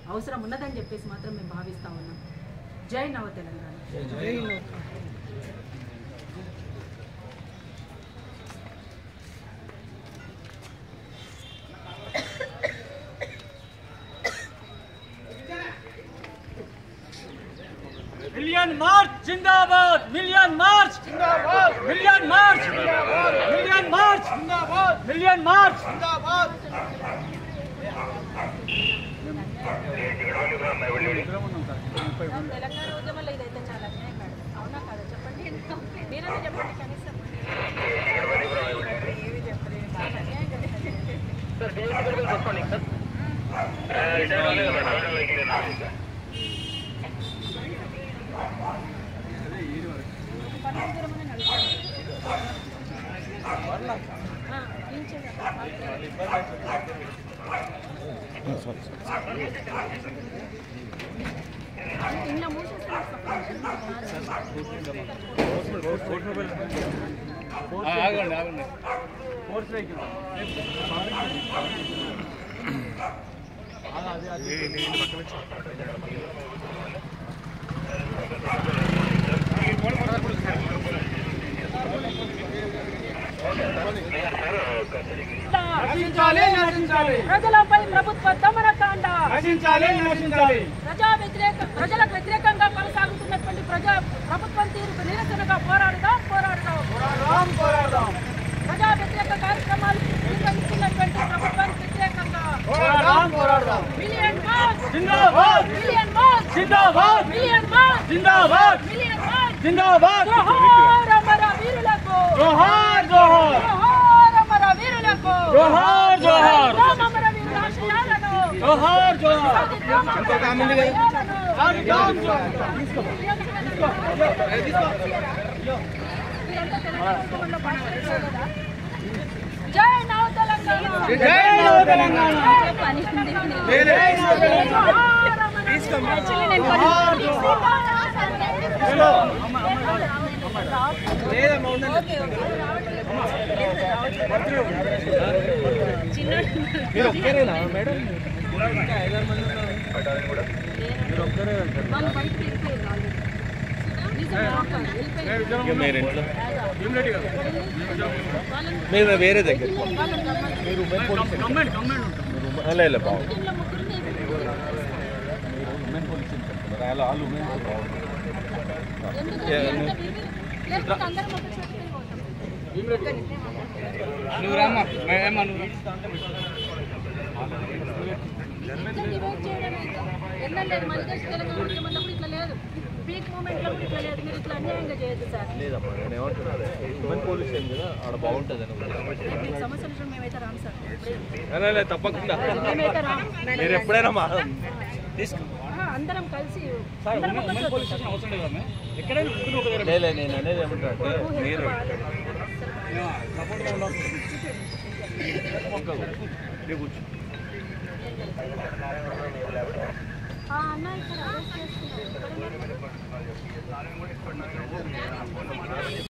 అవసరం ఉన్నదని చెప్పేసి మాత్రం మేము భావిస్తా ఉన్నాం జై నవ తెలంగాణ మిలియన్ మార్చ్ జిందాబాద్ మిలియన్ మార్చ్ జిందాబాద్ మిలియన్ మార్చ్ జిందాబాద్ మిలియన్ మార్చ్ జిందాబాద్ మిలియన్ మార్చ్ జిందాబాద్ తెలంగాణ ఉద్యమంలో ఇదైతే చాలా అన్యాయం మేడం అవునా కాదా చెప్పండి మీరైనా చెప్పండి కనీసం ఏమి చెప్పలేదు చాలా అన్యాయం కదా పన్నెండు దూరమనే నడుస్తాను. ఆ, ఇంచేది అక్కడ. ఇంట్లో మూసేస్తున్నారు ఆగండి ఆగండి ఫోర్స్ వెహికల్ నశించాలి నశించాలి ప్రజలపై ప్రభుత్వ దమనకాండ నశించాలి నశించాలి ప్రజా వ్యతిరేక ప్రజలకు వ్యతిరేకంగా కొనసాగుతున్నటువంటి ప్రజా ప్రభుత్వం తీరుకు నిరసనగా పోరాడుదాం పోరాడుదాం రామ్ పోరాడదాం ప్రజా వ్యతిరేక కార్యక్రమాలు నిర్వహిస్తున్నటువంటి ప్రభుత్వానికి వ్యతిరేకంగా పోరాడదాం పోరాడదాం మిలియన్ మార్చ్ జిందాబాద్ మిలియన్ మార్చ్ జిందాబాద్ మిలియన్ మార్చ్ జిందాబాద్ మిలియన్ మార్చ్ జిందాబాద్ జోహార్ అమర వీరులకు జోహార్ జోహార్ జోహార్ అమర వీరులకు జోహార్ జోహార్ సాధిద్దాం అమర వీరుల ఆశయాలను జోహార్ జోహార్ సాధిద్దాం అమర వీరుల ఆశయాలను. సాధిద్దాం జోహార్ మీరంతా తెలంగాణ ఉద్యమంలో పాల్గొన్నారు కదా? జై నవ తెలంగాణ జై నవ తెలంగాణ జై నవ తెలంగాణ. Actually నేను కొన్ని- ఓకే, ఓకే. మీరు ఒక్కరేనా మేడం వాళ్ళు బయటికి వెళ్ళిపోయారు already. నిజం డాక్టర్, వెళ్ళిపోయారు. మీరు ఇంట్లో వాళ్ళని మీరు వేరే దగ్గర వాళ్ళని రమ్మని- గవర్నమెంట్ గవర్నమెంట్ ఉంటాం అలా ఇలా బాగుంది దీంట్లో ముగ్గురిని అలా వాళ్ళు ఉమెన్ ఎందుకంటే ఎంత వివి- లేకపోతే అందరం ఒక చోటుకి వెళ్ళిపోతాం. నువ్వు రామ్మా ఏమన్నా నువ్వు ఇంకా డివైడ్ చేయడం అయితే ఎన్నో లేదు మన దేశ తెలంగాణ ఉద్యమంలో ఇట్లా లేదు పీక్ మూమెంట్ లో కూడా ఇట్లా లేదు మీరు ఇట్లా అన్యాయంగా చేయొద్దు సార్ లేదమ్మా నేను ఏమంటున్నాను ఉమెన్ పోలీస్ స్టేషన్ కదా ఆడ బాగుంటుంది అని మీకు సమస్య విషయం మేమైతే రాము సార్ అలా లేదు తప్పకుండా మేమైతే రాము మీరు ఎప్పుడైనా మా తీసుకు ఆహా, అందరం కలిసి సార్ అందరం ఉమెన్ ఒక ఉమెన్ చోట పోలీస్ స్టేషన్ అవసరం లేదా ఎక్కడైనా ముగ్గురు ఒక దగ్గర లేదు నేను అనేది ఏమంటారంటే మీరు సపోర్ట్గా ఉన్నాం ఇక్కడ కూర్చో ఆ అన్న ఇక్కడ అరెస్ట్ చేస్తున్నారు